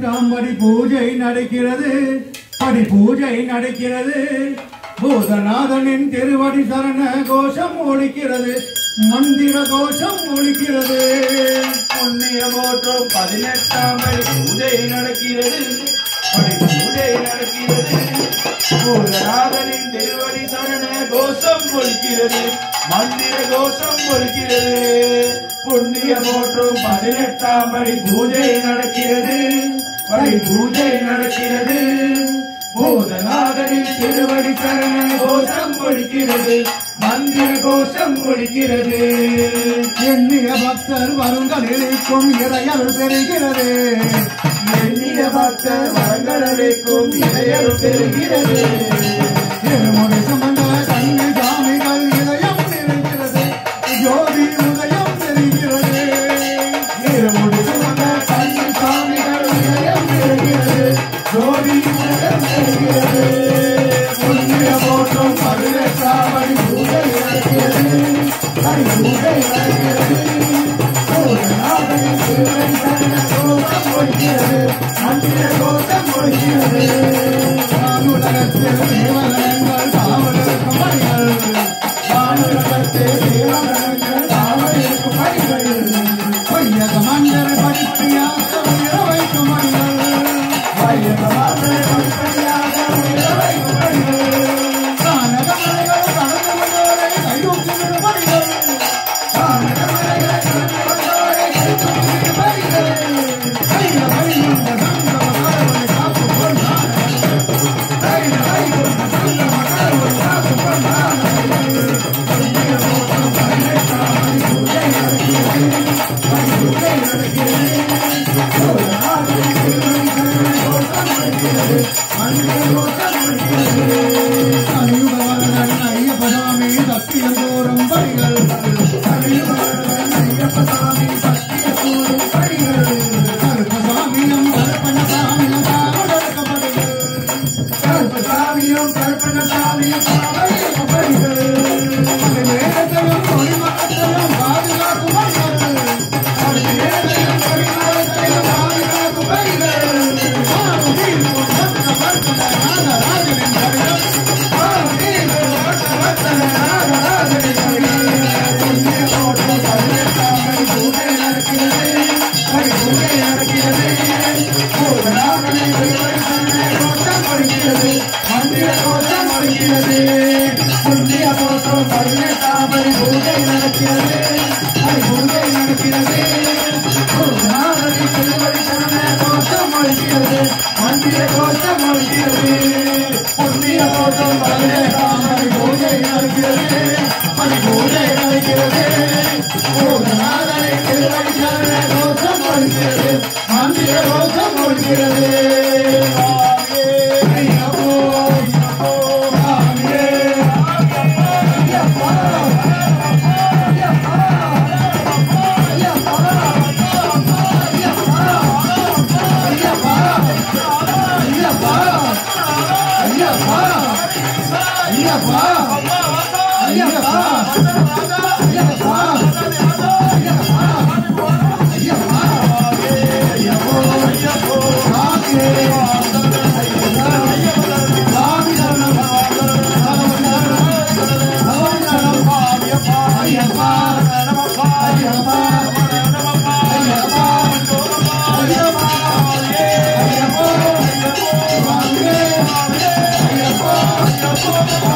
பதினெட்டாம் படி பூஜை நடக்கிறது படி பூஜை நடக்கிறது பூதநாதனின் திருவடி சரண கோஷம் ஒழிக்கிறது மந்திர கோஷம் ஒழிக்கிறது புண்ணிய போற்றும் பதினெட்டாம் படி பூஜை நடக்கிறது படி பூஜை நடக்கிறது பூதநாதனின் திருவடி சரண கோஷம் ஒலிக்கிறது மந்திர கோஷம் ஒலிக்கிறது புண்ணிய போற்றும் பதினெட்டாம் படி பூஜை நடக்கிறது படி பூஜை நடக்கிறது பூதநாதனின் திருவடி சரண கோஷம் ஒலிக்கிறது மந்திர கோஷம் ஒலிக்கிறது எண்ணிய பக்தர் வருங்களிலிருக்கும் இறையல் பெறுகிறது எண்ணிய பக்தர் வரங்களளிக்கும் இளையர் பெறுகிறது இருமுடி சுமந்த கண்ணி சாமிகள் இதயம் நிறைகிறது ஜோதி உதயம் தெரிகிறது இருமுடி சுமந்த கண்ணி சாமிகள் இளையம் பெறுகிறது ஜோதி உலகம் பெறுகிறது புண்ணிய போற்றும் பதினெட்டாமணி பூஜை நடக்கிறது படி பூஜை நடக்கிறது பூதநாதனின் திருவடி சரண கோஷம் ஒழிக்கிறது மந்திர கோஷம் ஒழிக்கிறது உலகத்தில் தேவகணங்கள் காவலருக்கும் பணிகள் வானுலகத்தே தேவகணங்கள் காவல் இருக்கும் பணிகள் பொய்யக மண்டர் படிப்படியாக உயர வைக்கும் பணிகள் கானகமலைகள் கடந்து வந்தோரை கைதூக்கிவிடும் பணிகள் கையில வழியுண்ட சங்கம கடவுளை காப்புக் கொண்டார் கலியுகவரதன் ஐயப்பசாமி சத்தியம் தோறும் பணிகள் கருப்பசாமியும் கருப்பணசாமியும் காவலர்க்கப்படுகள் வேதத்தையும் கொடிமரத்தையும் பாதுகாக்கும் பணிகள் மந்திர கோஷம் ஒழிக்கிறது புண்ணிய கோஷம் பதினெட்டாம் பூஜை நடக்கிறது படி பூஜை நடக்கிறது பூதநாதனை திருவடி சரண கோஷம் ஒழிக்கிறது மந்திர கோஷம் ஒழிக்கிறது சுவாமியே, ஐயப்போ, ஐயப்போ, சுவாமியே, ஐயப்பா, ஐயப்பா, ஐயப்பா, ஐயப்பா, ஐயப்பா, ஐயப்பா, ஐயப்பா, ஐயப்பா, ஐயப்பா, ஐயப்பா